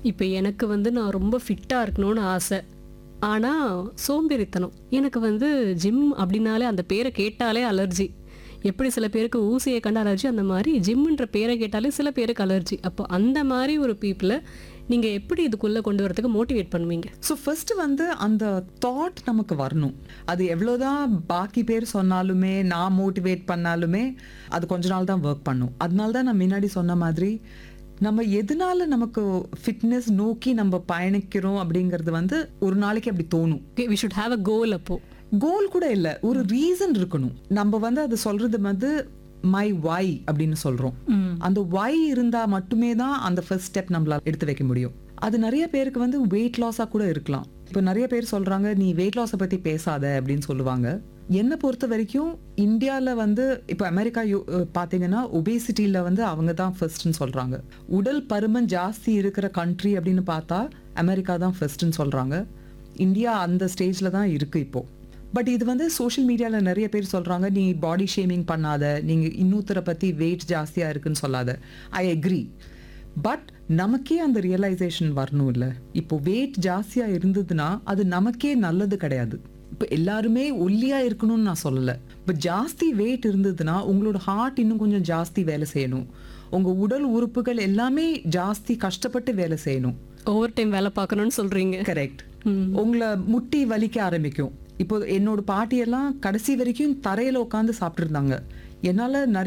இப்போ எனக்கு வந்து நான் ரொம்ப ஃபிட்டாக இருக்கணும்னு ஆசை ஆனால் சோம்பேறித்தனம் எனக்கு வந்து ஜிம் அப்படின்னாலே அந்த பேரை கேட்டாலே அலர்ஜி எப்படி சில பேருக்கு ஊசியை கண்டு அலர்ஜி அந்த மாதிரி ஜிம்ன்ற பேரை கேட்டாலே சில பேருக்கு அலர்ஜி அப்போ அந்த மாதிரி ஒரு பீப்புளை நீங்கள் எப்படி இதுக்குள்ளே கொண்டு வரதுக்கு மோட்டிவேட் பண்ணுவீங்க ஸோ ஃபர்ஸ்ட் வந்து அந்த தாட் நமக்கு வரணும் அது எவ்வளோதான் பாக்கி பேர் சொன்னாலுமே நான் மோட்டிவேட் பண்ணாலுமே அது கொஞ்ச நாள் தான் ஒர்க் பண்ணும் அதனால தான் நான் முன்னாடி சொன்ன மாதிரி நம்ம எதனால நமக்கு ஃபிட்னஸ் நோக்கி நம்ம பயணிக்கிறோம் அப்படிங்கிறது வந்து ஒரு நாளைக்கு அப்படி தோணும் okay we should have a call அப்போ கோல் கூட இல்ல ஒரு ரீசன் இருக்கணும் நம்ம வந்து அது சொல்றது வந்து மை வை அப்படின்னு சொல்றோம் அந்த வை இருந்தா மட்டுமே தான் அந்த ஃபர்ஸ்ட் ஸ்டெப் நம்மளால எடுத்து வைக்க முடியும் அது நிறைய பேருக்கு வந்து வெயிட் லாஸா கூட இருக்கலாம் இப்போ நிறைய பேர் சொல்றாங்க நீ வெயிட் லாஸை பத்தி பேசாத அப்படின்னு சொல்லுவாங்க என்னை பொறுத்த வரைக்கும் இந்தியாவில் வந்து இப்போ அமெரிக்கா யு- அஹ் பார்த்தீங்கன்னா ஒபேசிட்டியில் வந்து அவங்க தான் ஃபர்ஸ்ட்னு சொல்கிறாங்க உடல் பருமன் ஜாஸ்தி இருக்கிற கண்ட்ரி அப்படின்னு பார்த்தா அமெரிக்கா தான் ஃபர்ஸ்ட்னு சொல்கிறாங்க இந்தியா அந்த ஸ்டேஜில் தான் இருக்குது இப்போது பட் இது வந்து சோஷியல் மீடியாவில் நிறைய பேர் சொல்கிறாங்க நீ பாடி ஷேமிங் பண்ணாத நீங்கள் இன்னொருத்தரை பற்றி வெயிட் ஜாஸ்தியாக இருக்குன்னு சொல்லாத ஐ அக்ரி பட் நமக்கே அந்த ரியலைசேஷன் வரணும் இல்லை இப்போ வெயிட் ஜாஸ்தியாக இருந்ததுன்னா அது நமக்கே நல்லது கிடையாது இப்போ எல்லாருமே ஒல்லியாக இருக்கணும்னு நான் சொல்லலை இப்போ ஜாஸ்தி வெயிட் இருந்ததுன்னா உங்களோட ஹார்ட் இன்னும் கொஞ்சம் ஜாஸ்தி வேலை செய்யணும் உங்கள் உடல் உறுப்புகள் எல்லாமே ஜாஸ்தி கஷ்டப்பட்டு வேலை செய்யணும் ஓவர் டைம் வேலை பார்க்கணும்னு சொல்கிறீங்க கரெக்ட் உங்களை முட்டி வலிக்க ஆரம்பிக்கும் இப்போ என்னோட பாட்டியெல்லாம் கடைசி வரைக்கும் தரையில உட்காந்து சாப்பிட்டு இருந்தாங்க என்னால நிறைய